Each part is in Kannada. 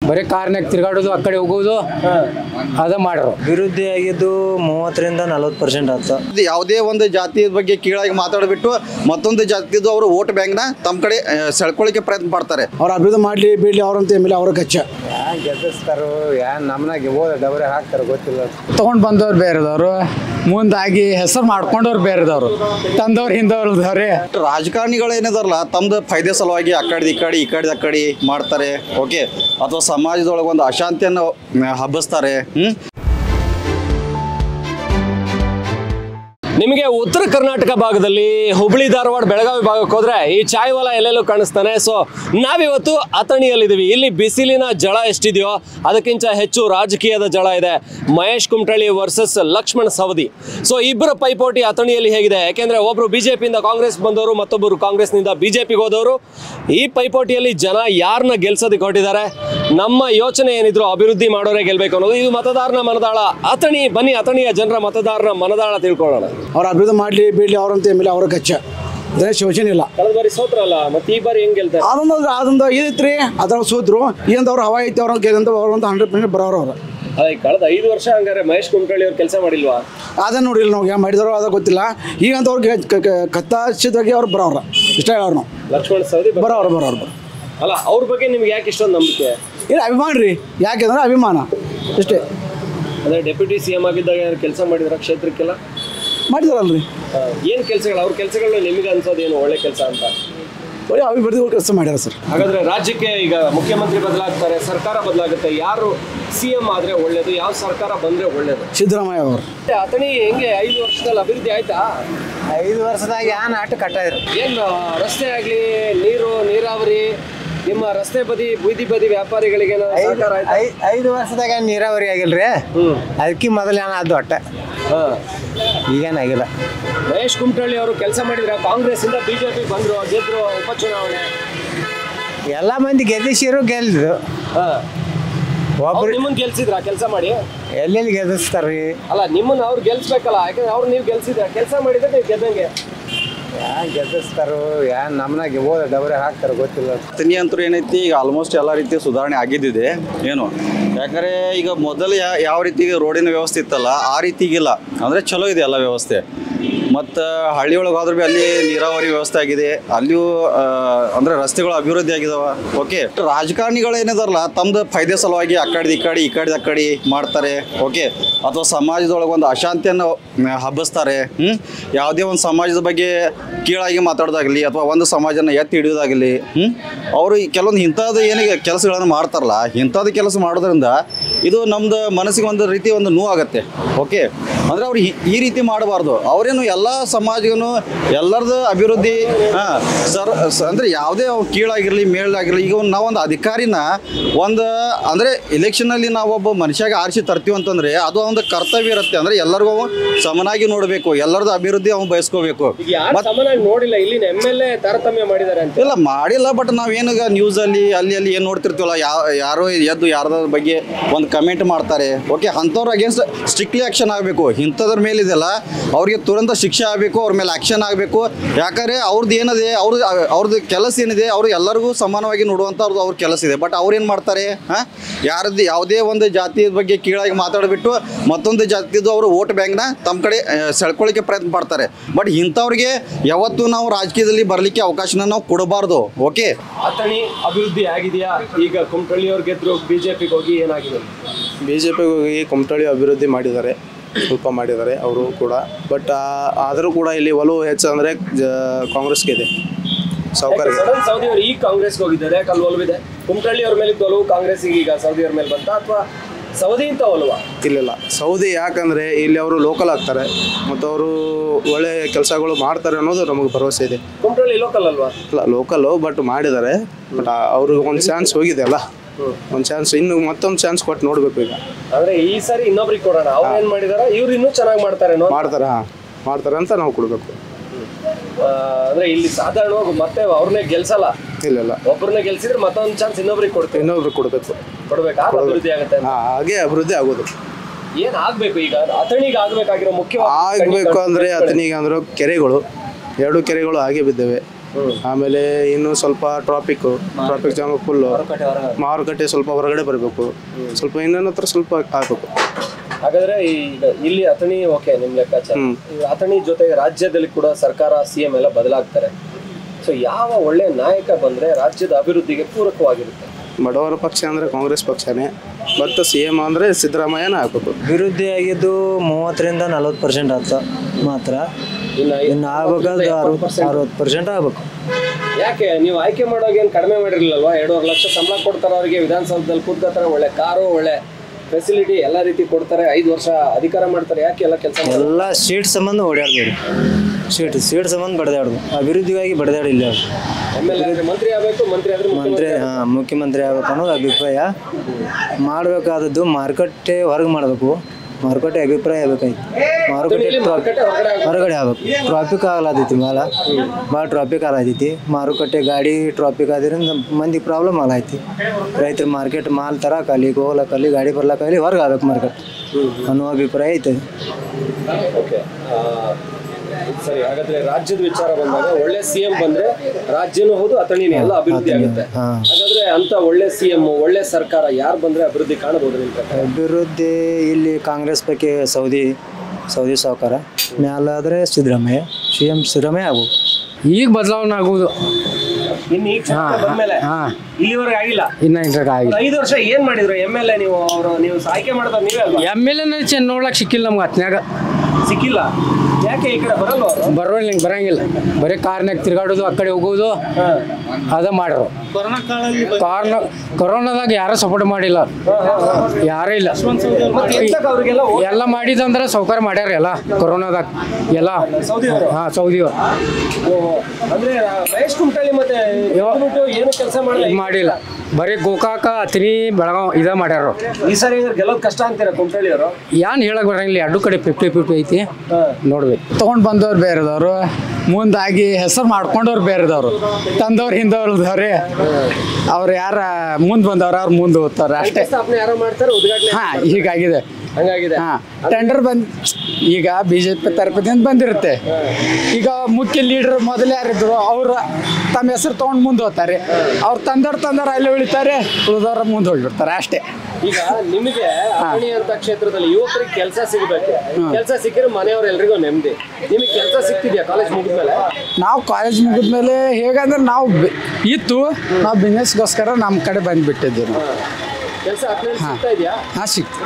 ಬರೀ ಕಾರ್ನಾಗ ತಿರ್ಗಾಡೋದು ಆ ಕಡೆ ಹೋಗೋದು ಅದ ಮಾಡ್ರು ಅಭಿವೃದ್ಧಿ ಆಗಿದ್ದು ಮೂವತ್ತರಿಂದ ನಲ್ವತ್ತು ಪರ್ಸೆಂಟ್ ಆಯ್ತು ಇದು ಯಾವುದೇ ಒಂದು ಜಾತಿ ಬಗ್ಗೆ ಕೀಳಾಗಿ ಮಾತಾಡಿಬಿಟ್ಟು ಮತ್ತೊಂದು ಜಾತಿದು ಅವರು ವೋಟ್ ಬ್ಯಾಂಕ್ನ ತಮ್ಮ ಕಡೆ ಆ, ಸೆಳ್ಕೊಳ್ಳಿಕ್ಕೆ ಪ್ರಯತ್ನ ಪಡ್ತಾರೆ ಅವ್ರು ಅಭಿವೃದ್ಧಿ ಮಾಡಲಿ ಬಿಡಲಿ ಅವ್ರಂತ ಎಮ್ ಎಲ್ ಅವ್ರ ಕಚ್ಚ ಗೆದ್ದಿಸ್ತಾರೋ ಯಾ ನಮ್ಮನಾಗ ಹೋದ ಡಬರೆ ಹಾಕ್ತಾರ ಗೊತ್ತಿಲ್ಲ ತಗೊಂಡ್ ಬಂದವ್ರು ಬೇರೆದವ್ರು ಮುಂದಾಗಿ ಹೆಸರು ಮಾಡ್ಕೊಂಡವ್ರು ಬೇರೆದವ್ರು ತಂದವ್ರು ಹಿಂದವ್ರು ಇಲ್ದವ್ರಿ ರಾಜಕಾರಣಿಗಳು ಏನಿದಾರಲ್ಲ ತಮ್ದು ಫೈದೆ ಸಲುವಾಗಿ ಆ ಕಡೆ ಈ ಕಡೆ ಈ ಕಡೆ ಆ ಕಡೆ ಮಾಡ್ತಾರೆ ಓಕೆ ಅಥವಾ ಸಮಾಜದೊಳಗೆ ಒಂದು ಅಶಾಂತಿಯನ್ನು ಮ್, ಹಬ್ಬಿಸ್ತಾರೆ ಹ್ಮ್ ನಿಮಗೆ ಉತ್ತರ ಕರ್ನಾಟಕ ಭಾಗದಲ್ಲಿ ಹುಬ್ಳಿ ಧಾರವಾಡ ಬೆಳಗಾವಿ ಭಾಗಕ್ಕೆ ಹೋದ್ರೆ ಈ ಚಾಯ್ ವಾಲ ಎಲ್ಲೆಲ್ಲೂ ಕಾಣಿಸ್ತಾನೆ ಸೊ ನಾವಿವತ್ತು ಅಥಣಿಯಲ್ಲಿದ್ದೀವಿ ಇಲ್ಲಿ ಬಿಸಿಲಿನ ಜಳ ಎಷ್ಟಿದೆಯೋ ಅದಕ್ಕಿಂತ ಹೆಚ್ಚು ರಾಜಕೀಯದ ಜಳ ಇದೆ ಮಹೇಶ್ ಕುಮಟಳ್ಳಿ ವರ್ಸಸ್ ಲಕ್ಷ್ಮಣ್ ಸವದಿ ಸೊ ಇಬ್ಬರ ಪೈಪೋಟಿ ಅಥಣಿಯಲ್ಲಿ ಹೇಗಿದೆ ಯಾಕೆಂದ್ರೆ ಒಬ್ರು ಬಿಜೆಪಿಯಿಂದ ಕಾಂಗ್ರೆಸ್ ಬಂದವರು ಮತ್ತೊಬ್ಬರು ಕಾಂಗ್ರೆಸ್ನಿಂದ ಬಿಜೆಪಿಗೆ ಹೋದವರು ಈ ಪೈಪೋಟಿಯಲ್ಲಿ ಜನ ಯಾರನ್ನ ಗೆಲ್ಸೋದಕ್ಕೆ ಹೊರಟಿದ್ದಾರೆ ನಮ್ಮ ಯೋಚನೆ ಏನಿದ್ರು ಅಭಿವೃದ್ಧಿ ಮಾಡೋರೇ ಗೆಲ್ಬೇಕು ಅನ್ನೋದು ಇದು ಮತದಾರನ ಮನದಾಳ ಅಥಣಿ ಬನ್ನಿ ಅಥಣಿಯ ಜನರ ಮತದಾರನ ಮನದಾಳ ತಿಳ್ಕೊಳ್ಳೋಣ ಅವ್ರು ಅಭಿವೃದ್ಧಿ ಮಾಡಲಿ ಬಿಡಲಿ ಅವ್ರಂತ ಎಮ್ ಎಲ್ ಅವ್ರ ಕಚ್ಚ ಅದೇ ಶೋಚನೆ ಇಲ್ಲ ಕಳೆದ ಬಾರಿ ಸೋತ್ರಲ್ಲ ಮತ್ತೆ ಈ ಬಾರಿ ಹೆಂಗ್ ಗೆಲ್ತಾರೆ ಅದೊಂದು ಅದೊಂದು ಇದೈತ್ರಿ ಅದ್ರಾಗ ಸೋತ್ರು ಏನಂತ ಅವ್ರು ಹವಾ ಐತಿ ಅವ್ರ ಗೆದಂತ ಅವ್ರಂತ ಹಂಡ್ರೆಡ್ ಪರ್ಸೆಂಟ್ ಬರೋರು ಅವ್ರು ಅದೇ ಕಳೆದ ಐದು ವರ್ಷ ಹಂಗಾರೆ ಮಹೇಶ್ ಕುಮಟಳ್ಳಿ ಅವ್ರು ಕೆಲಸ ಮಾಡಿಲ್ವಾ ಅದನ್ನ ನೋಡಿಲ್ಲ ನಾವು ಏನು ಮಾಡಿದಾರೋ ಅದ ಗೊತ್ತಿಲ್ಲ ಈಗಂತ ಅವ್ರಿಗೆ ಕತ್ತಾಚಿದಾಗಿ ಅವ್ರು ಬರೋರು ಇಷ್ಟ ಹೇಳೋರು ನಾವು ಲಕ್ಷ್ಮಣ ಸವದಿ ಬರ- ಬರೋರು ಬರೋರು ಬರೋ ಅಲ್ಲ ಅವ್ರ ಬಗ್ಗೆ ನಿಮ್ಗೆ ಯಾಕೆ ಇಷ್ಟೊಂದು ನಂಬಿಕೆ ಇಲ್ಲ ಅಭಿಮಾನ ರೀ ಯಾಕೆಂದ್ರೆ ಅಭಿಮಾನ ಇಷ್ಟೇ ಅಂದ್ರೆ ಡೆಪ್ಯೂಟಿ ಸಿ ಎಂ ಆಗಿದ್ದಾಗ ಏನಾದ್ರು ಕೆಲಸ ಮಾಡಿದ್ರ ಕ್ಷೇತ್ರಕ್ಕೆಲ್ಲ ಮಾಡಿದಾರಲ್ರಿ ಆ, ಏನ್ ಕೆಲಸಗಳು ಅವ್ರ ಕೆಲಸಗಳು ನಿಮಗೆ ಅನ್ಸೋದೇನು ಒಳ್ಳೆ ಕೆಲಸ ಅಂತ ಒಳ್ಳೆ ಅಭಿವೃದ್ಧಿ ಕೆಲಸ ಮಾಡ್ಯಾರ ಸರ್ ಹಾಗಾದ್ರೆ ರಾಜ್ಯಕ್ಕೆ ಈಗ ಮುಖ್ಯಮಂತ್ರಿ ಬದಲಾಗ್ತಾರೆ ಸರ್ಕಾರ ಬದಲಾಗುತ್ತೆ ಯಾರು ಸಿ ಎಂ ಆದ್ರೆ ಒಳ್ಳೇದು ಯಾವ ಸರ್ಕಾರ ಬಂದ್ರೆ ಒಳ್ಳೇದು ಸಿದ್ದರಾಮಯ್ಯ ಅವರು ಅಥಣಿ ಹೆಂಗೆ ಐದು ವರ್ಷದಲ್ಲಿ ಅಭಿವೃದ್ಧಿ ಆಯ್ತಾ ಐದು ವರ್ಷದಾಗ ಯಾನ್ ಆಟ ಕಟ್ಟಿದ್ರು ಏನು ರಸ್ತೆ ಆಗ್ಲಿ ನೀರು ನೀರಾವರಿ ನಿಮ್ಮ ರಸ್ತೆ ಬದಿ ಬೀದಿ ಬದಿ ವ್ಯಾಪಾರಿಗಳಿಗೆ ಏನಾದ್ರು ಸಹಕಾರ ಆಯ್ತಾ ಐದು ವರ್ಷದಾಗ ಏನ್ ನೀರಾವರಿ ಆಗಿಲ್ರಿ ಅದಕ್ಕೆ ಮೊದಲು ಏನ ಅದು ಒಟ್ಟ ಹಾ. ಈಗೇನಾಗಿಲ್ಲ ಮಹೇಶ್ ಕುಮಟಳ್ಳಿ ಅವರು ಕೆಲಸ ಮಾಡಿದ್ರ ಕಾಂಗ್ರೆಸ್ ಇಂದ ಬಿಜೆಪಿ ಬಂದ್ರು ಗೆದ್ರು ಉಪಚುನಾವಣೆ ಎಲ್ಲ ಮಂದಿ ಗೆದ್ದಿಸಿರು ಗೆಲ್ದು ಅವ್ರು ಒಬ್ರು ನಿಮ್ಮನ್ನ ಗೆಲ್ಸಿದ್ರ ಕೆಲಸ ಮಾಡಿ ಎಲ್ಲೆಲ್ಲಿ ಗೆಲ್ಲಿಸ್ತಾರ್ರಿ ಅಲ್ಲ ನಿಮ್ಮನ್ನ ಅವ್ರು ಗೆಲ್ಸ್ಬೇಕಲ್ಲ ಯಾಕಂದ್ರೆ ಅವ್ರು ನೀವು ಗೆಲ್ಸಿದ್ರ ಕೆಲಸ ಮಾಡಿದ್ರೆ ನೀವು ಗೆದ್ದಂಗೆ ಯಾನ್ ಗೆಲ್ಲಿಸ್ತಾರೋ ಯಾನ್ ನಮ್ಮನಾಗ ಹೋದ ಡಬರೆ ಹಾಕ್ತಾರ ಗೊತ್ತಿಲ್ಲ ತನಿ ಅಂತೂ ಏನೈತಿ ಈಗ ಆಲ್ಮೋಸ್ಟ್ ಎಲ್ಲ ರೀತಿ ಸುಧಾರಣೆ ಆಗಿದ್ದಿದೆ ಏನು ಯಾಕಂದರೆ ಈಗ ಮೊದಲು ಯಾ ಯಾವ ರೀತಿ ರೋಡಿನ ವ್ಯವಸ್ಥೆ ಇತ್ತಲ್ಲ ಆ ರೀತಿ ಈಗಿಲ್ಲ ಅಂದರೆ ಚಲೋ ಇದೆ ಎಲ್ಲ ವ್ಯವಸ್ಥೆ ಮತ್ತು ಹಳ್ಳಿ ಒಳಗೆ ಹೋದ್ರೆ ಭೀ ಅಲ್ಲಿ ನೀರಾವರಿ ವ್ಯವಸ್ಥೆ ಆಗಿದೆ ಅಲ್ಲಿಯೂ ಆ, ಅಂದ್ರೆ ರಸ್ತೆಗಳು ಅಭಿವೃದ್ಧಿ ಆಗಿದಾವ ಓಕೆ ರಾಜಕಾರಣಿಗಳು ಏನಿದಾರಲ್ಲ ತಮ್ದು ಫೈದೆ ಸಲುವಾಗಿ ಆ ಕಡೆ ಈ ಕಡೆ ಈ ಕಡೆ ಆ ಕಡೆ ಮಾಡ್ತಾರೆ ಓಕೆ ಅಥವಾ ಸಮಾಜದೊಳಗೆ ಒಂದು ಅಶಾಂತಿಯನ್ನು ಮ್, ಹಬ್ಬಿಸ್ತಾರೆ ಹ್ಞೂ ಯಾವುದೇ ಒಂದು ಸಮಾಜದ ಬಗ್ಗೆ ಕೀಳಾಗಿ ಮಾತಾಡೋದಾಗಲಿ ಅಥವಾ ಒಂದು ಸಮಾಜನ ಎತ್ತಿ ಹಿಡಿಯೋದಾಗಲಿ ಹ್ಞೂ ಅವರು ಕೆಲವೊಂದು ಇಂಥದ್ದು ಏನಿಗೆ ಕೆಲಸಗಳನ್ನು ಮಾಡ್ತಾರಲ್ಲ ಇಂಥದ್ದು ಕೆಲಸ ಮಾಡೋದ್ರಿಂದ ಇದು ನಮ್ದು ಮನಸ್ಸಿಗೆ ಒಂದು ರೀತಿ ಒಂದು ನೋವು ಆಗುತ್ತೆ ಓಕೆ ಅಂದರೆ ಅವ್ರು ಈ- ಈ ರೀತಿ ಮಾಡಬಾರ್ದು ಅವರೇನು ಎಲ್ಲ ಸಮಾಜಗೂ ಎಲ್ಲರದ್ದು ಅಭಿವೃದ್ಧಿ ಹಾಂ ಸರ್ ಸ- ಅಂದರೆ ಯಾವುದೇ ಅವ್ರು ಕೀಳಾಗಿರಲಿ ಮೇಲಾಗಿರಲಿ ಈಗ ಒಂದು ನಾವೊಂದು ಅಧಿಕಾರಿನ ಒಂದು ಅಂದರೆ ಎಲೆಕ್ಷನಲ್ಲಿ ನಾವೊಬ್ಬ ಮನುಷ್ಯಾಗ ಆರಿಸಿ ತರ್ತೀವಿ ಅಂತಂದರೆ ಅದು ಒಂದು ಕರ್ತವ್ಯ ಇರುತ್ತೆ ಅಂದರೆ ಎಲ್ಲರಿಗೂ ಅವ ಸಮನಾಗಿ ನೋಡಬೇಕು ಎಲ್ಲರದ್ದು ಅಭಿವೃದ್ಧಿ ಅವ್ನು ಬಯಸ್ಕೋಬೇಕು ಈಗ ಯಾರು ಸಮನಾಗಿ ನೋಡಿಲ್ಲ ಇಲ್ಲಿನ ಎಮ್ ಎಲ್ ಎ ತಾರತಮ್ಯ ಮಾಡಿದ್ದಾರೆ ಅಂತ ಇಲ್ಲ ಮಾಡಿಲ್ಲ ಬಟ್ ನಾವೇನಾಗ ನ್ಯೂಸಲ್ಲಿ ಅಲ್ಲಿ ಅಲ್ಲಿ ಏನು ನೋಡ್ತಿರ್ತೀವಲ್ಲ ಯಾವ ಯಾರೋ ಎದ್ದು ಯಾರ್ದಾರ ಬಗ್ಗೆ ಒಂದು ಕಮೆಂಟ್ ಮಾಡ್ತಾರೆ ಓಕೆ ಅಂಥವ್ರ ಅಗೇನ್ಸ್ಟ್ ಸ್ಟ್ರಿಕ್ಟ್ಲಿ ಆ್ಯಕ್ಷನ್ ಆಗಬೇಕು ಇಂಥದ್ರ ಮೇಲೆ ಇದೆಲ್ಲ ಅವ್ರಿಗೆ ತುರಂತ ಶಿಕ್ಷೆ ಆಗಬೇಕು ಅವ್ರ ಮೇಲೆ ಆ್ಯಕ್ಷನ್ ಆಗಬೇಕು ಯಾಕಂದರೆ ಅವ್ರದ್ದು ಏನಿದೆ ಅವ್ರದ್ದು ಅವ್ರದ್ದು ಕೆಲಸ ಏನಿದೆ ಅವ್ರು ಎಲ್ಲರಿಗೂ ಸಮಾನವಾಗಿ ನೋಡುವಂಥ ಅವ್ರದ್ದು ಅವ್ರ ಕೆಲಸ ಇದೆ ಬಟ್ ಅವ್ರು ಏನು ಮಾಡ್ತಾರೆ ಹಾಂ ಯಾರದ್ದು ಯಾವುದೇ ಒಂದು ಜಾತಿ ಬಗ್ಗೆ ಕೀಳಾಗಿ ಮಾತಾಡಿಬಿಟ್ಟು ಮತ್ತೊಂದು ಜಾತಿದು ಅವರು ವೋಟ್ ಬ್ಯಾಂಕ್ನ ತಮ್ಮ ಕಡೆ ಆ, ಸೆಳ್ಕೊಳ್ಳಿಕ್ಕೆ ಪ್ರಯತ್ನ ಪಡ್ತಾರೆ ಬಟ್ ಇಂಥವ್ರಿಗೆ ಯಾವತ್ತೂ ನಾವು ರಾಜಕೀಯದಲ್ಲಿ ಬರಲಿಕ್ಕೆ ಅವಕಾಶನ ನಾವು ಕೊಡಬಾರ್ದು ಓಕೆ ಅಥಣಿ ಅಭಿವೃದ್ಧಿ ಆಗಿದೆಯಾ ಈಗ ಕುಮಟಳ್ಳಿ ಅವ್ರು ಗೆದ್ರು ಬಿಜೆಪಿಗೆ ಹೋಗಿ ಏನಾಗಿದೆ ಬಿ ಜೆ ಪಿಗೆ ಹೋಗಿ ಕುಮಟಳ್ಳಿ ಅಭಿವೃದ್ಧಿ ಮಾಡಿದ್ದಾರೆ ಸ್ವಲ್ಪ ಮಾಡಿದ್ದಾರೆ ಅವರು ಕೂಡ ಬಟ್ ಆದರೂ ಕೂಡ ಇಲ್ಲಿ ಒಲವು ಹೆಚ್ಚು ಅಂದರೆ ಕಾಂಗ್ರೆಸ್ಗೆ ಇದೆ ಸೌಕರ್ಯ ಸಡನ್ ಸೌದಿ ಅವರು ಈಗ ಕಾಂಗ್ರೆಸ್ಗೆ ಹೋಗಿದ್ದಾರೆ ಯಾಕೆ ಅಲ್ಲಿ ಒಲವಿದೆ ಕುಮಟಳ್ಳಿ ಅವ್ರ ಮೇಲೆ ಇದ್ದ ಒಲವು ಕಾಂಗ್ರೆಸ್ಸಿಗೆ ಈಗ ಸೌದಿ ಅವ್ರ ಮೇಲೆ ಬಂತ ಅಥವಾ ಸೌದಿ ಅಂತ ಒಲವ ಇಲ್ಲಿಲ್ಲ ಸೌದಿ ಯಾಕಂದರೆ ಇಲ್ಲಿ ಅವರು ಲೋಕಲ್ ಆಗ್ತಾರೆ ಮತ್ತು ಅವರು ಒಳ್ಳೆ ಕೆಲಸಗಳು ಮಾಡ್ತಾರೆ ಅನ್ನೋದು ನಮಗೆ ಭರವಸೆ ಇದೆ ಕುಮಟಳ್ಳಿ ಲೋಕಲ್ ಅಲ್ವಾ ಇಲ್ಲ ಲೋಕಲ್ಲು ಬಟ್ ಮಾಡಿದ್ದಾರೆ ಬಟ್ ಅವ್ರಿಗೆ ಒಂದು ಚಾನ್ಸ್ ಹೋಗಿದೆ ಅಲ್ಲ ಒಂದು ಚಾನ್ಸ್ ಇನ್ನು ಮತ್ತೊಂದು ಚಾನ್ಸ್ ಕೊಟ್ಟು ನೋಡಬೇಕು ಈಗ ಅಂದ್ರೆ ಈ ಸಾರಿ ಇನ್ನೊಬ್ರಿಗೆ ಕೊಡೋಣ ಅವ್ರು ಏನ್ ಮಾಡಿದಾರ ಇವ್ರು ಇನ್ನೂ ಚೆನ್ನಾಗಿ ಮಾಡ್ತಾರೇನೋ ಮಾಡ್ತಾರಾ ಮಾಡ್ತಾರೆ ಅಂತ ನಾವು ಕೊಡಬೇಕು ಆ, ಅಂದ್ರೆ ಇಲ್ಲಿ ಸಾಧಾರಣವಾಗಿ ಮತ್ತೆ ಅವ್ರನ್ನೇ ಗೆಲ್ಸಲ್ಲ ಇಲ್ಲ ಇಲ್ಲ ಒಬ್ಬರನ್ನ ಗೆಲ್ಸಿದ್ರೆ ಮತ್ತೊಂದು ಚಾನ್ಸ್ ಇನ್ನೊಬ್ರಿಗೆ ಕೊಡ್ತೀವಿ ಇನ್ನೊಬ್ರಿಗೆ ಕೊಡಬೇಕು ಕೊಡ್ಬೇಕಾ ಅಭಿವೃದ್ಧಿ ಆಗುತ್ತೆ ಅಂತ. ಹಾಗೆ ಅಭಿವೃದ್ಧಿ ಆಗೋದು ಏನ್ ಆಗ್ಬೇಕು ಈಗ ಅಥಣಿಗೆ ಆಗ್ಬೇಕಾಗಿರೋ ಮುಖ್ಯ ಆಗಬೇಕು ಅಂದರೆ ಅತನಿಗೆ ಅಂದ್ರೆ ಕೆರೆಗಳು ಎರಡು ಕೆರೆಗಳು ಹಾಗೆ ಬಿದ್ದೇವೆ ಆಮೇಲೆ ಇನ್ನು ಸ್ವಲ್ಪ ಟ್ರಾಫಿಕ್ ಟ್ರಾಫಿಕ್ ಜಾಮ್ ಫುಲ್ಲು ಮಾರುಕಟ್ಟೆ ಸ್ವಲ್ಪ ಹೊರಗಡೆ ಬರಬೇಕು ಸ್ವಲ್ಪ ಇನ್ನೊಂದು ಹತ್ರ ಸ್ವಲ್ಪ ಆಗಬೇಕು ಹಾಗಾದ್ರೆ ಈಗ ಇಲ್ಲಿ ಅಥಣಿ ಓಕೆ ನಿಮ್ ಲೆಕ್ಕಾಚಾರ ಈ ಅಥಣಿ ಜೊತೆಗೆ ರಾಜ್ಯದಲ್ಲಿ ಕೂಡ ಸರ್ಕಾರ ಸಿಎಂ ಎಲ್ಲ ಬದಲಾಗ್ತಾರೆ ಸೊ ಯಾವ ಒಳ್ಳೆ ನಾಯಕ ಬಂದ್ರೆ ರಾಜ್ಯದ ಅಭಿವೃದ್ಧಿಗೆ ಪೂರಕವಾಗಿರುತ್ತೆ ಬಡವರ ಪಕ್ಷ ಅಂದರೆ ಕಾಂಗ್ರೆಸ್ ಪಕ್ಷನೇ ಮತ್ತು ಸಿ ಎಮ್ ಅಂದರೆ ಸಿದ್ದರಾಮಯ್ಯನ ಆಗಬೇಕು ಅಭಿವೃದ್ಧಿ ಆಗಿದ್ದು ಮೂವತ್ತರಿಂದ ನಲ್ವತ್ತು ಪರ್ಸೆಂಟ್ ಆಗ್ತಾ ಮಾತ್ರ ಇನ್ನ ಇನ್ನು ಆಗ್ಬೇಕಾದ್ರೆ ಅರವತ್ತು ಅರವತ್ತು ಪರ್ಸೆಂಟ್ ಆಗ್ಬೇಕು ಯಾಕೆ ನೀವು ಆಯ್ಕೆ ಮಾಡೋವಾಗ ಏನು ಕಡಿಮೆ ಮಾಡಿರ್ಲಿಲ್ವಾ ಎರಡೂವರೆ ಲಕ್ಷ ಸಂಬಳ ಕೊಡ್ತಾರೆ ಅವರಿಗೆ ವಿಧಾನಸೌಧದಲ್ಲಿ ಕೂತ್ಕೋತಾರೆ ಒಳ್ಳೆ ಕಾರು ಒಳ್ಳೆ ಫೆಸಿಲಿಟಿ ಎಲ್ಲ ರೀತಿ ಕೊಡ್ತಾರೆ ಐದು ವರ್ಷ ಅಧಿಕಾರ ಮಾಡ್ತಾರೆ ಯಾಕೆ ಎಲ್ಲ ಕೆಲಸ ಎಲ್ಲ ಸೀಟ್ ಸಂಬಂಧ ಓಡಾಡ್ಬೇಡಿ ಸೀಟ್ ಸೀಟ್ ಸಂಬಂಧ ಬಡ್ದಾಡ್ದು ಅಭಿವೃದ್ಧಿಗಾಗಿ ಬಡ್ದಾಡಿಲ್ಲ ಅವ್ರು ಎಮ್ ಎಲ್ ಎ ಮಂತ್ರಿ ಆಗಬೇಕು ಮಂತ್ರಿ ಆದ್ರೆ ಮಂತ್ರಿ ಹಾಂ ಮುಖ್ಯಮಂತ್ರಿ ಆಗ್ಬೇಕು ಅನ್ನೋದು ಅಭಿಪ್ರಾಯ ಮಾಡಬೇಕಾದದ್ದು ಮಾರುಕಟ್ಟೆ ಹೊರಗೆ ಮಾಡಬೇಕು ಮಾರುಕಟ್ಟೆ ಅಭಿಪ್ರಾಯ ಆಗ್ಬೇಕಾಯ್ತು ಮಾರುಕಟ್ಟೆ ಮಾರುಕಟ್ಟೆ ಹೊರಗಡೆ ಆಗ್ಬೇಕು. ಹೊರಗಡೆ ಆಗ್ಬೇಕು ಟ್ರಾಫಿಕ್ ಆಗಲಾತೈತಿ ಮೇಲ ಭಾಳ ಟ್ರಾಫಿಕ್ ಆಗತೈತಿ ಮಾರುಕಟ್ಟೆ ಗಾಡಿ ಟ್ರಾಫಿಕ್ ಆದ್ರಿಂದ ಮಂದಿ ಪ್ರಾಬ್ಲಮ್ ಆಗೈತಿ ರೈತರು ಮಾರ್ಕೆಟ್ ಮಾಲ್ ತರಕ ಅಲ್ಲಿ ಹೋಗ್ಲಕ್ಕ ಅಲ್ಲಿ ಗಾಡಿ ಬರ್ಲಕ್ಕ ಅಲ್ಲಿ ಹೊರಗೆ ಆಗ್ಬೇಕು ಮಾರ್ಕೆಟ್ ಅನ್ನೋ ಅಭಿಪ್ರಾಯ ಐತೆ ಓಕೆ ಸರಿ ಹಾಗಾದ್ರೆ ರಾಜ್ಯದ ವಿಚಾರ ಬಂದಾಗ ಒಳ್ಳೆ ಸಿಎಂ ಬಂದ್ರೆ ರಾಜ್ಯನೂ ಹೌದು ಅಥಣಿನೇ ಎಲ್ಲ ಅಭಿವೃದ್ಧಿ ಆಗುತ್ತೆ ಹಾ. ಹಾಗಾದ್ರೆ ಅಂತ ಒಳ್ಳೆ ಸಿಎಂ ಒಳ್ಳೆ ಸರ್ಕಾರ ಯಾರು ಬಂದ್ರೆ ಅಭಿವೃದ್ಧಿ ಕಾಣಬಹುದು ನಿಮ್ ಪ್ರಕಾರ ಅಭಿವೃದ್ಧಿ ಇಲ್ಲಿ ಕಾಂಗ್ರೆಸ್ ಪೈಕಿ ಸೌದಿ ಸೌದಿ ಸಾವುಕಾರ ಮ್ಯಾಲಾದ್ರೆ ಸಿದ್ದರಾಮಯ್ಯ ಸಿ ಎಂ ಸಿದ್ದರಾಮಯ್ಯ ಆಗ್ಬೋದು ಈಗ ಬದಲಾವಣೆ ಆಗುವುದು ಇನ್ನು ಈಗ ಚುನಾವಣೆ ಬಂದ್ಮೇಲೆ ಹಾಂ ಇಲ್ಲಿವರೆಗೆ ಆಗಿಲ್ಲ ಇನ್ನ ಇಂಟ್ರಾಗ ಆಗಿಲ್ಲ ಐದು ವರ್ಷ ಏನ್ ಮಾಡಿದ್ರು ಎಮ್ ಎಲ್ ಎ ನೀವು ಅವರು ನೀವು ಆಯ್ಕೆ ಮಾಡಿದ ನೀವೇ ಅಲ್ವಾ ಎಮ್ ಎಲ್ ಎನ ಚೆನ್ನ ನೋಡ್ಲಕ್ಕೆ ಸಿಕ್ಕಿಲ್ಲ ನಮ್ಗೆ ಹತ್ನ್ಯಾಗ ಸಿಕ್ಕಿಲ್ಲ ಯಾಕೆ ಈ ಕಡೆ ಬರಲ್ಲ ಅವರು ಬರೋಲ್ಲ ಹಿಂಗೆ ಬರಂಗಿಲ್ಲ ಬರೀ ಕಾರ್ನಾಗ ತಿರ್ಗಾಡೋದು ಆ ಕಡೆ ಹೋಗೋದು ಅದ ಮಾಡ್ರು ಕಾರ್ನ ಕೊರೋನಾದಾಗ ಯಾರು ಸಪೋರ್ಟ್ ಮಾಡಿಲ್ಲ ಯಾರೇ ಇಲ್ಲ ಅವ್ರಿಗೆಲ್ಲ ಎಲ್ಲ ಮಾಡಿದಂದ್ರೆ ಸೌಕರ್ಯ ಮಾಡ್ಯಾರ ಎಲ್ಲ ಕೊರೋನಾದಾಗ ಎಲ್ಲ ಹಾಂ ಸೌದಿಯವ್ರು ಅಂದ್ರೆ ಮಹೇಶ್ ಕುಮಟಳ್ಳಿ ಮತ್ತೆ ಬಿಟ್ಬಿಟ್ಟು ಏನು ಕೆಲಸ ಮಾಡಲ್ಲ ಇದು ಮಾಡಿಲ್ಲ ಬರೀ ಗೋಕಾಕ ಅತಿನಿ ಬೆಳಗಾವ್ ಇದ ಮಾಡ್ಯಾರ ಈ ಸಾರಿ ಹಂಗಾರೆ ಗೆಲ್ಲೋದು ಕಷ್ಟ ಅಂತೀರಾ ಕುಮಟಳ್ಳಿ ಅವರು ಏನ್ ಹೇಳಕ್ ಬರಂಗಿಲ್ಲ ಎರಡು ಕಡೆ ಫಿಫ್ಟಿ ಫಿಫ್ಟಿ ಐತಿ ನೋಡ್ಬೇಕು ತಗೊಂಡ್ ಬಂದವ್ರು ಬೇರೆದವ್ರು ಮುಂದಾಗಿ ಹೆಸರು ಮಾಡ್ಕೊಂಡವ್ರು ಬೇರೆದವ್ರು ತಂದವ್ರು ಹಿಂದವ್ರದವ್ರಿ ಅವ್ರು ಯಾರ ಮುಂದ್ ಬಂದವ್ರ ಅವ್ರು ಮುಂದೆ ಹೋಗ್ತಾರ ಅಷ್ಟೇ ಸ್ಥಾಪನೆ ಯಾರೋ ಮಾಡ್ತಾರೆ ಉದ್ಘಾಟನೆ ಹಾ ಹೀಗಾಗಿದೆ ಹಂಗಾಗಿದೆ ಹಾ ಟೆಂಡರ್ ಬಂದ್ ಈಗ ಬಿಜೆಪಿ ತರಪತಿಯಿಂದ ಬಂದಿರುತ್ತೆ ಈಗ ಮುಖ್ಯ ಲೀಡರ್ ಮೊದಲು ಯಾರಿದ್ರು ಅವ್ರ ತಮ್ಮ ಹೆಸರು ತಗೊಂಡ್ ಮುಂದೆ ಹೋಗ್ತಾರೆ ಅವ್ರು ತಂದವ್ರು ತಂದವ್ರು ಅಲ್ಲಿ ಉಳಿತಾರೆ ಉಳಿದವ್ರ ಮುಂದೆ ಹೋಗ್ಬಿಡ್ತಾರೆ ಅಷ್ಟೇ ಈಗ ನಿಮಗೆ ಅಥಣಿ ಅಂತ ಕ್ಷೇತ್ರದಲ್ಲಿ ಯುವಕರಿಗೆ ಕೆಲಸ ಸಿಗಬೇಕು ಕೆಲಸ ಸಿಕ್ಕಿದ್ರೆ ಮನೆಯವ್ರ ಎಲ್ರಿಗೂ ನೆಮ್ಮದಿ ನಿಮಗೆ ಕೆಲಸ ಸಿಗ್ತಿದ್ಯಾ ಕಾಲೇಜ್ ಮುಗಿದ್ಮೇಲೆ ನಾವು ಕಾಲೇಜ್ ಮುಗಿದ್ಮೇಲೆ ಹೇಗಂದ್ರೆ ನಾವು ಬಿ- ಇತ್ತು ನಾವು ಬಿಸ್ನೆಸ್ಗೋಸ್ಕರ ನಮ್ಮ ಕಡೆ ಬಂದ್ಬಿಟ್ಟಿದ್ದೀವಿ ನಾವು ಕೆಲಸ ಅಥಣಿ ಸಿಗ್ತಾ ಇದೆಯಾ ಹಾಂ ಸಿಕ್ತು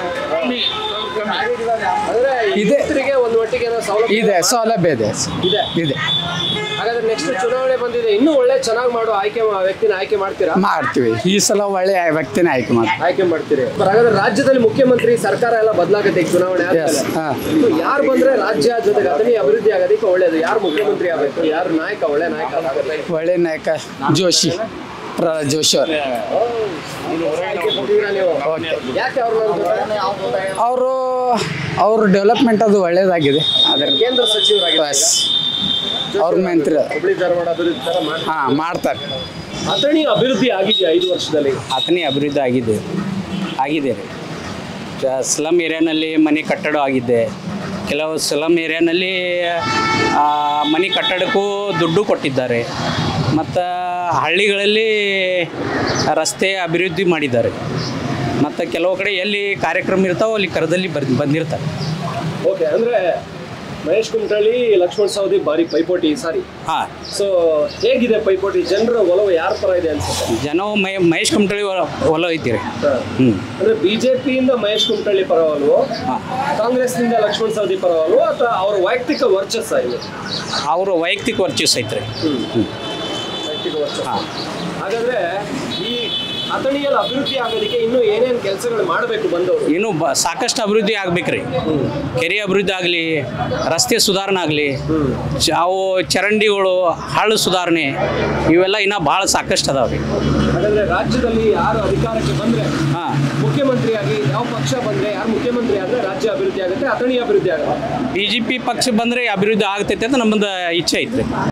ಅಂದ್ರೆ ಇದೆ. ಯುವಕರಿಗೆ ಒಂದು ಮಟ್ಟಿಗೆ ಏನೋ ಸೌಲಭ್ಯ ಇದೆ ಸೌಲಭ್ಯ ಇದೆ ಇದೆ ಇದೆ ಹಾಗಾದ್ರೆ ನೆಕ್ಸ್ಟ್ ಚುನಾವಣೆ ಬಂದಿದೆ ಇನ್ನೂ ಒಳ್ಳೆ ಚೆನ್ನಾಗಿ ಮಾಡೋ ಆಯ್ಕೆ ಮಾ- ವ್ಯಕ್ತಿನ ಆಯ್ಕೆ ಮಾಡ್ತೀರಾ ಮಾಡ್ತೀವಿ ಈ ಸಲ ಒಳ್ಳೆ ವ್ಯಕ್ತಿನ ಆಯ್ಕೆ ಮಾಡ್ತೀವಿ ಆಯ್ಕೆ ಮಾಡ್ತೀರಿ ಹಾಗಾದ್ರೆ ರಾಜ್ಯದಲ್ಲಿ ಮುಖ್ಯಮಂತ್ರಿ ಸರ್ಕಾರ ಎಲ್ಲ ಬದಲಾಗುತ್ತೆ ಈಗ ಚುನಾವಣೆ Yes, ಹಾ. ಯಾರು ಬಂದ್ರೆ ರಾಜ್ಯ ಜೊತೆಗೆ ಅದನ್ನೇ ಅಭಿವೃದ್ಧಿ ಆಗೋದಕ್ಕೆ ಒಳ್ಳೇದು ಯಾರು ಮುಖ್ಯಮಂತ್ರಿ ಆಗಬೇಕು ಯಾರು ನಾಯಕ ಒಳ್ಳೆ ನಾಯಕ ಆಗುತ್ತೆ ಒಳ್ಳೆ ನಾಯಕ ಜೋಶಿ ಪ್ರಹ್ಲಾದ್ ಜೋಶಿ ಅವರು ಆಯ್ಕೆ ಕೊಟ್ಟಿದ್ದೀರಾ ನೀವು ಯಾಕೆ ಅವ್ರನ್ನ ಅವರು ಅವ್ರ ಡೆವಲಪ್ಮೆಂಟ್ ಅದು ಒಳ್ಳೇದಾಗಿದೆ ಅದ್ರ ಕೇಂದ್ರ ಸಚಿವರಾಗಿ ಬಸ್ ಅವ್ರ ಮಂತ್ರಿ ಹುಬ್ಳಿ ಧಾರವಾಡ ಅಭಿವೃದ್ಧಿ ತರ ಮಾಡ್ತಾರೆ ಹಾಂ ಮಾಡ್ತಾರೆ ಅಥಣಿ ಅಭಿವೃದ್ಧಿ ಆಗಿದೆ ಐದು ವರ್ಷದಲ್ಲಿ ಅಥಣಿ ಅಭಿವೃದ್ಧಿ ಆಗಿದೆ ಆಗಿದೆ ರೀ ಜ- ಸ್ಲಮ್ ಏರಿಯಾನಲ್ಲಿ ಮನೆ ಕಟ್ಟಡ ಆಗಿದೆ ಕೆಲವು ಸ್ಲಮ್ ಏರಿಯಾನಲ್ಲಿ ಆ, ಮನೆ ಕಟ್ಟಡಕ್ಕೂ ದುಡ್ಡು ಕೊಟ್ಟಿದ್ದಾರೆ ಮತ್ತು ಹಳ್ಳಿಗಳಲ್ಲಿ ರಸ್ತೆ ಅಭಿವೃದ್ಧಿ ಮಾಡಿದ್ದಾರೆ ಮತ್ತು ಕೆಲವು ಕಡೆ ಎಲ್ಲಿ ಕಾರ್ಯಕ್ರಮ ಇರ್ತಾವೋ ಅಲ್ಲಿ ಕರದಲ್ಲಿ ಬರ್ ಬಂದಿರ್ತಾರೆ ಓಕೆ ಅಂದ್ರೆ ಮಹೇಶ್ ಕುಮಟಳ್ಳಿ ಲಕ್ಷ್ಮಣ್ ಸವದಿ ಬಾರಿ ಪೈಪೋಟಿ ಈ ಸಾರಿ ಹಾಂ ಸೊ ಹೇಗಿದೆ ಪೈಪೋಟಿ ಜನರ ಒಲವು ಯಾರ ಪರ ಇದೆ ಅನ್ಸುತ್ತೆ ಜನ ಮೈ ಮಹೇಶ್ ಕುಮಟಳ್ಳಿ ಹೊಲ ಐತಿ ರೀ ಹ್ಞೂ ಅಂದ್ರೆ ಬಿಜೆಪಿಯಿಂದ ಮಹೇಶ್ ಕುಮಟಳ್ಳಿ ಪರವಲ್ವೋ ಕಾಂಗ್ರೆಸ್ನಿಂದ ಲಕ್ಷ್ಮಣ್ ಸವದಿ ಪರವಲ್ವೋ ಅಥವಾ ಅವರ ವೈಯಕ್ತಿಕ ವರ್ಚಸ್ಸ ಇದೆ ಅವರು ವೈಯಕ್ತಿಕ ವರ್ಚಸ್ ಐತ್ರಿ ವೈಯಕ್ತಿಕ ವರ್ಚಸ್ಸ ಹಾಗಾದ್ರೆ ಈ ಅಥಣಿಯಲ್ಲಿ ಅಭಿವೃದ್ಧಿ ಆಗೋದಕ್ಕೆ ಇನ್ನೂ ಏನೇನು ಕೆಲಸಗಳು ಮಾಡಬೇಕು ಬಂದವರು ಇನ್ನೂ ಬ ಸಾಕಷ್ಟು ಅಭಿವೃದ್ಧಿ ಆಗ್ಬೇಕ್ರಿ ಕೆರೆ ಅಭಿವೃದ್ಧಿ ಆಗಲಿ ರಸ್ತೆ ಸುಧಾರಣೆ ಆಗಲಿ ಅವು ಚರಂಡಿಗಳು ಹಳ್ಳ ಸುಧಾರಣೆ ಇವೆಲ್ಲ ಇನ್ನೂ ಭಾಳ ಸಾಕಷ್ಟು ಅದಾವೆ ರೀ ಹಾಗಾದ್ರೆ ರಾಜ್ಯದಲ್ಲಿ ಯಾರು ಅಧಿಕಾರಕ್ಕೆ ಬಂದ್ರೆ ಹಾಂ ಮುಖ್ಯಮಂತ್ರಿಯಾಗಿ ಯಾವ ಪಕ್ಷ ಬಂದ್ರೆ ಯಾರು ಮುಖ್ಯಮಂತ್ರಿ ಆದ್ರೆ ರಾಜ್ಯ ಅಭಿವೃದ್ಧಿ ಆಗುತ್ತೆ ಅಥಣಿ ಅಭಿವೃದ್ಧಿ ಆಗುತ್ತೆ ಬಿ ಜೆ ಪಿ ಪಕ್ಷ ಬಂದರೆ ಅಭಿವೃದ್ಧಿ ಆಗ್ತೈತೆ ಅಂತ ನಮ್ಮದು ಇಚ್ಛೆ ಐತ್ರಿ